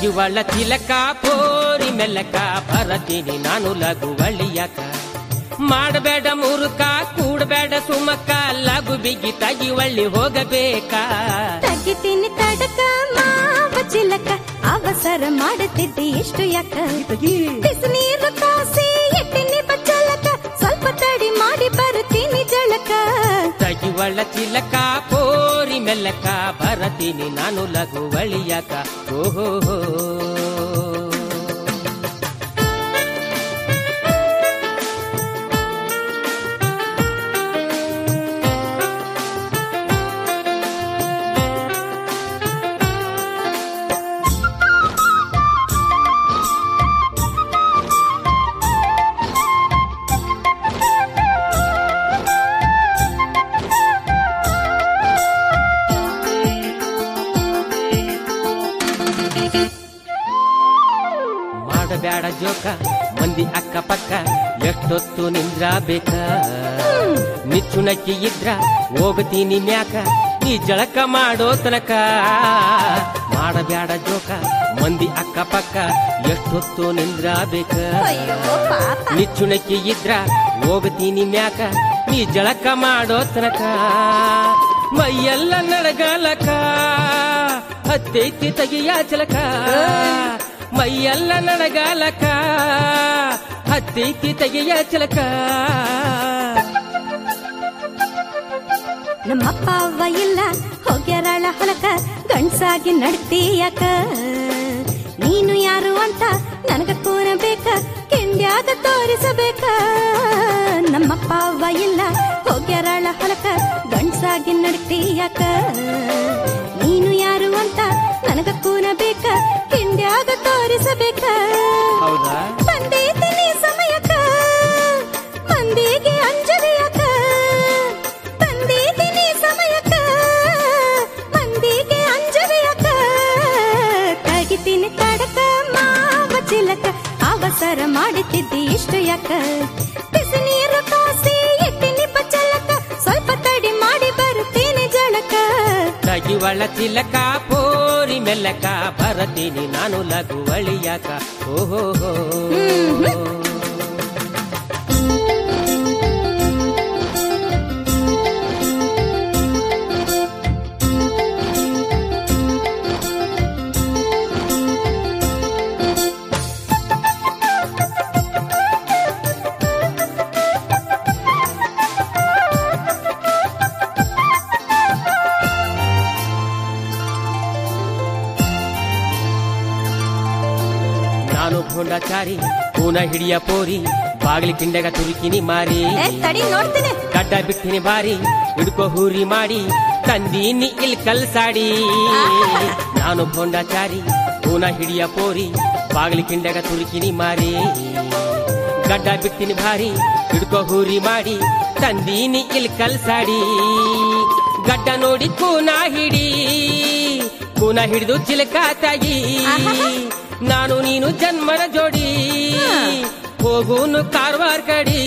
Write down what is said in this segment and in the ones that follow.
ತಗಿವಳ ತಿಲಕ ಪೋರಿ ಮೆಲ್ಲಕ ಬರತೀನಿ ನಾನು ಲಘು ಒಳ್ಳಿಯಕ ಮಾಡಬೇಡ ಮುರುಕ ಕೂಡಬೇಡ ಸುಮಕ ಲಘು ಬಿಗಿ ತಗಿವಳ್ಳಿ ಹೋಗಬೇಕಾ ತಗಿತೀನಿ ತಡಕ ಮಾವ ಚಿಲಕ ಅವಸರ ಮಾಡುತ್ತಿದ್ದೆ ಎಷ್ಟು ಯಾಕ ಬಿಸಿನೀರು ಕಾಸಿ ಎಟ್ಟಿನಿ ಬಚ್ಚಲಕ ಸ್ವಲ್ಪ ತಡಿ ಮಾಡಿ ಬರುತ್ತೀನಿ ಜಳಕ ತಗಿವಳ ತಿಲಕ ಪೋರಿ ಮೆಲ್ಲಕ ಬರತೀನಿ ನಾನು ಲಘು ಒಳ್ಳಿಯಕ ಓಹೋ ಮಾಡಬೇಡ ಜೋಕ ಮಂದಿ ಅಕ್ಕಪಕ್ಕ ಎಷ್ಟೊತ್ತು ನಿಂದ್ರಬೇಕ ಮಿಚ್ಚುಣಕ್ಕಿ ಇದ್ರ ಹೋಗ್ತೀನಿ ಮ್ಯಾಕ ನೀ ಜಳಕ ಮಾಡೋ ತನಕ ಮಾಡಬೇಡ ಜೋಕ ಮಂದಿ ಅಕ್ಕಪಕ್ಕ ಎಷ್ಟೊತ್ತು ನಿಂದ್ರಬೇಕ ಅಯ್ಯೋ ಪಾಪ ನಿಚ್ಚುಣಕ್ಕಿ ಇದ್ರ ಹೋಗ್ತೀನಿ ಮ್ಯಾಕ ನೀ ಜಳಕ ಮಾಡೋ ತನಕ ಮೈಯೆಲ್ಲ ನಡಗಲಕ ಹತ್ತೈತಿ ತಗಿಯ ಚಲಕ ಮೈಯೆಲ್ಲ ನಡಗಲಕ ಹತ್ತೈತಿ ತಗಿಯ ಚಲಕ ನಮ್ಮಪ್ಪ ಅವ್ವ ಇಲ್ಲ ಹೋಗ್ಯಾರಳ ಹೊಲಕ ಗಂಡ್ಸಾಗಿ ನಡ್ತೀಯಕ ನೀನು ಯಾರು ಅಂತ ನನಗ ಕೂರಬೇಕ ಕೆಂಡ್ಯಾಗ ತೋರಿಸಬೇಕ ನಮ್ಮಪ್ಪ ಅವ್ವ ಇಲ್ಲ ಹೋಗ್ಯಾರಳ ಹೊಲಕ ಗಂಡ್ಸಾಗಿ ನಡ್ತೀಯಕ ನೀನು ಯಾರು ಅಂತ ನನಗ ಕೂರಬೇಕ ಕೆಂಡ್ಯಾಗ ತೋರಿಸಬೇಕ ಹೌದಾ ಬಂದೈತಿನಿ ಸಮಯಕ್ಕ ಮಂದಿಗೆ ಅಂಜಲಿಯಕ್ಕ ಬಂದೈತಿನಿ ಸಮಯಕ್ಕ ಮಂದಿಗೆ ಅಂಜಲಿಯಕ್ಕ ತಗಿತೀನಿ ತಡಕ ಮಾವ ಚಿಲಕ ಅವಸರ ಮಾಡುತ್ತಿದ್ದಿ ಇಷ್ಟು ಯಾಕ ಬಿಸಿ ನೀರು ಕಾಸಿ ಇಟ್ಟಿನಿ ಬಚ್ಚಲಕ ಸ್ವಲ್ಪ ತಡಿ ಮಾಡಿ ಬರುತ್ತೇನೆ ಜಳಕ ತಗಿವಳ ತಿಲಕ ಪೋರಿ ಮೆಲ್ಲಕ ಬರತೀನಿ ನಾನು ಲಘು ಒಳಿಯಕ ಓಹೋ ನಾನು ಭೋಂಡಾಚಾರಿ ಪೂನ ಹಿಡಿಯ ಪೋರಿ ಬಾಗಿಲಿ ಕಿಂಡಗ ತುರುಕಿನಿ ಮಾರಿ ಏ ತಡಿ ನೋಡ್ತೀನಿ ಗಡ್ಡ ಬಿಟ್ಟಿನಿ ಬಾರಿ ಹಿಡ್ಕೋ ಹೂರಿ ಮಾಡಿ ತಂದೀನಿ ಇಲ್ ಕಲ್ಸಾಡಿ ನಾನು ಭೋಂಡಾಚಾರಿ ಪೂನ ಹಿಡಿಯ ಪೋರಿ ಬಾಗಿಲಿ ಕಿಂಡಗ ತುರುಕಿನಿ ಮಾರಿ ಗಡ್ಡ ಬಿಟ್ಟಿನಿ ಭಾರಿ ಹಿಡ್ಕೋ ಹೂರಿ ಮಾಡಿ ತಂದೀನಿ ಇಲ್ ಕಲ್ಸಾಡಿ ಗಡ್ಡ ನೋಡಿ ಕೂನ ಹಿಡಿ ಕೂನ ಹಿಡಿದು ಚಿಲಕ ತಾಗಿ ನಾನು ನೀನು ಜನ್ಮನ ಜೋಡಿ ಹೋಗೂನು ಕಾರವಾರ ಕಡಿ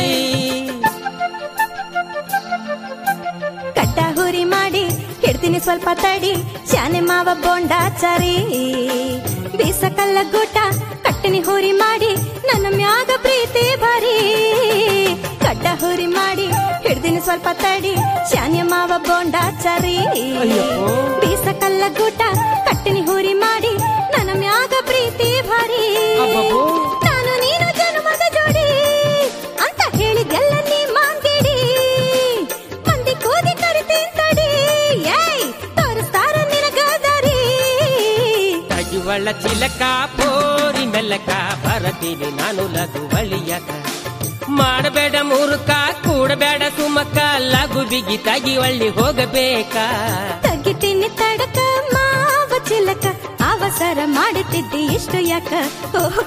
ಕಡ್ಡ ಹುರಿ ಮಾಡಿ ಹಿಡ್ತೀನಿ ಸ್ವಲ್ಪ ತಡಿ ಶಾನೆ ಮಾವ ಬೋಂಡಾಚಾರಿ ಬೀಸ ಕಲ್ಲ ಗೂಟ ಕಟ್ಟಿನಿ ಹುರಿ ಮಾಡಿ ನನ್ನ ಮ್ಯಾಗ ಪ್ರೀತಿ ಭಾರಿ ಕಡ್ಡ ಹುರಿ ಮಾಡಿ ಹಿಡ್ದಿನಿ ಸ್ವಲ್ಪ ತಡಿ ಶಾನೆ ಮಾವ ಬೋಂಡಾಚಾರಿ ಅಯ್ಯಪ್ಪೋ. ಬೀಸ ಕಲ್ಲ ಗೂಟ ಕಟ್ಟಿನಿ ಹುರಿ ಮಾಡಿ ನನ್ನ ಮ್ಯಾಗ ಪ್ರೀತಿ ಭಾರಿ ಅಬ್ಬಬ್ಬೋ. ನಾನು ನೀನು ಜನ್ಮದ ಜೋಡಿ ಅಂತ ಹೇಳಿದೆಲ್ಲ ನೀ ಮಾಂಗಿಡಿ ಮಂದಿ ಕೂದಿ ಕರಿತೀನಿ ತಡಿ ಏಯ್ ತೋರಿಸ್ತಾರ ನಿನಗ ದಾರಿ ತಗಿವಳ ಚಿಲಕ ಪೋರಿ ಮೆಲ್ಲಕ ಬರತೀನಿ ನಾನು ಲಘು ಬಳಿಯಕ ಮಾಡಬೇಡ ಮೂರುಕ ಕೂಡಬೇಡ ಸುಮಕ ಲಘು ಬಿಗಿ ತಗಿವಳ್ಳಿ ಹೋಗಬೇಕಾ ತಗಿತೀನಿ ತಡಕ ಮಾವ ಚಿಲಕ ಅವಸರ ಮಾಡುತ್ತಿದ್ದೆ ಇಷ್ಟು ಯಾಕ ಓಹ್.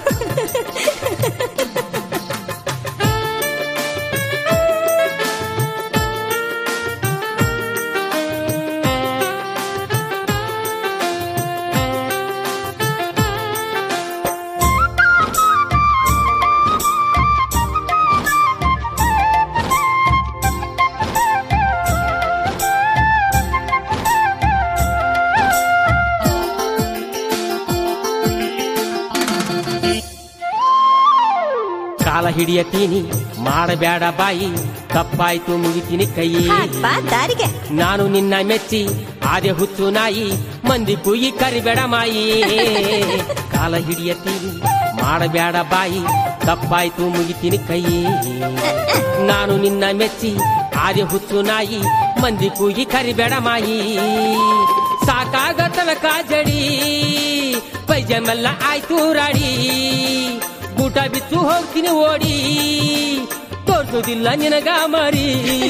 ಕಾಲ ಹಿಡಿಯತೀನಿ ಮಾಡಬೇಡ ಬಾಯಿ ತಪ್ಪಾಯ್ತು ಮುಗಿತೀನಿ ಕೈ ಬಾ ದಾರಿಗೆ ನಾನು ನಿನ್ನ ಮೆಚ್ಚಿ ಆದೆ ಹುಚ್ಚು ನಾಯಿ ಮಂದಿ ಕುಯಿ ಕರಿಬೇಡ ಮಾಯಿ ಕಾಲ ಹಿಡಿಯತೀನಿ ಮಾಡಬೇಡ ಬಾಯಿ ತಪ್ಪಾಯ್ತು ಮುಗಿತೀನಿ ಕೈ ನಾನು ನಿನ್ನ ಮೆಚ್ಚಿ ಆದೆ ಹುಚ್ಚು ನಾಯಿ ಮಂದಿ ಕೂಗಿ ಕರಿಬೇಡ ಮಾಯಿ ಸಾಕಾಗತ್ತವ ಕಾಜಡಿ ಪೈಜಮೆಲ್ಲ ಆಯ್ತು ರಾಡಿ ಊಟ ಬಿತ್ತು ಹೋಗ್ತೀನಿ ಓಡಿ ತೋರ್ಸುದಿಲ್ಲ ನಿನಗ ಮರಿ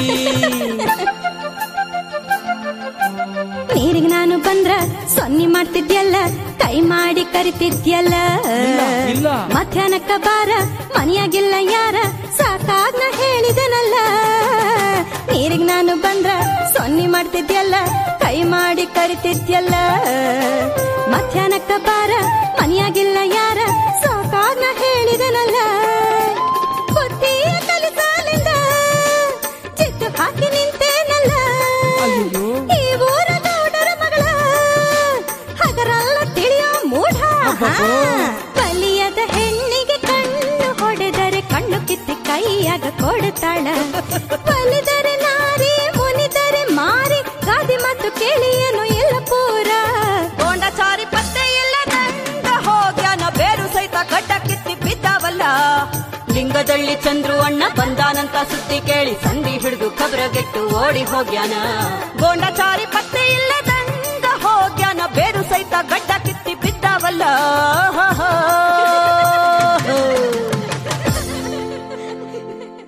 ನೀರಿಗೆ ನಾನು ಬಂದ್ರ ಸೊನ್ನಿ ಮಾಡ್ತಿದ್ಯಲ್ಲ ಕೈ ಮಾಡಿ ಕರಿತಿದ್ಯಲ್ಲ ಇಲ್ಲ. ಮಧ್ಯಾಹ್ನಕ್ಕ ಬಾರ ಮನೆಯಾಗಿಲ್ಲ ಯಾರ ಸಾಕಾಗ್ನ ಹೇಳಿದನಲ್ಲ ನೀರಿಗೆ ನಾನು ಬಂದ್ರ ಸೊನ್ನಿ ಮಾಡ್ತಿದ್ಯಲ್ಲ ಕೈ ಮಾಡಿ ಕರಿತಿದ್ಯಲ್ಲ ಮಧ್ಯಾಹ್ನಕ್ಕ ಬಾರ ಮನೆಯಾಗಿಲ್ಲ ಯಾರ ಸಾಕಾಗ್ನ ಹೇಳಿದನಲ್ಲ ಬುದ್ಧಿಯ ಕಲಿಸಾಲಿಂದ ಚಿತ್ತು ಹಾಕಿ ನಿಂತೇನಲ್ಲ ಅಯ್ಯೋ. ಈ ಊರ ಗೌಡರ ಮಗಳ ಹಗರಲ್ಲ ತಿಳಿಯೋ ಮೂಢ ಅಬ್ಬಬ್ಬೋ. ಬಲಿಯದ ಹೆಣ್ಣಿಗೆ ಕಣ್ಣು ಹೊಡೆದರೆ ಕಣ್ಣು ಕಿತ್ತಿ ಕೈಯಾಗ ಕೊಡುತ್ತಾಳ ಬಲಿದರೆ ನಾರಿ ಮುನಿದರೆ ಮಾರಿ ಗಾದಿ ಮತ್ತು ಕೇಳಿಯನು ಇಲ್ಲ ಪೂರ ಗೋಂಡಚಾರಿ ಪತ್ತೆ ಇಲ್ಲ ನಂದ ಹೋಗ್ಯಾನ ಬೇರು ಸಹಿತ ಗಡ್ಡ ಕಿತ್ತಿ ಬಿದ್ದಾವಲ್ಲ ಲಿಂಗದಳ್ಳಿ ಚಂದ್ರು ಅಣ್ಣ ಬಂದಾನಂತ ಸುದ್ದಿ ಕೇಳಿ ಸಂಧಿ ಹಿಡಿದು ಕಬ್ರಗೆಟ್ಟು ಓಡಿ ಹೋಗ್ಯಾನ ಗೋಂಡಚಾರಿ ಪತ್ತೆ ಇಲ್ಲ ನಂದ ಹೋಗ್ಯಾನ ಬೇರು ಸಹಿತ ಗಡ್ಡ ಕಿತ್ತಿ ಬಿದ್ದಾವಲ್ಲ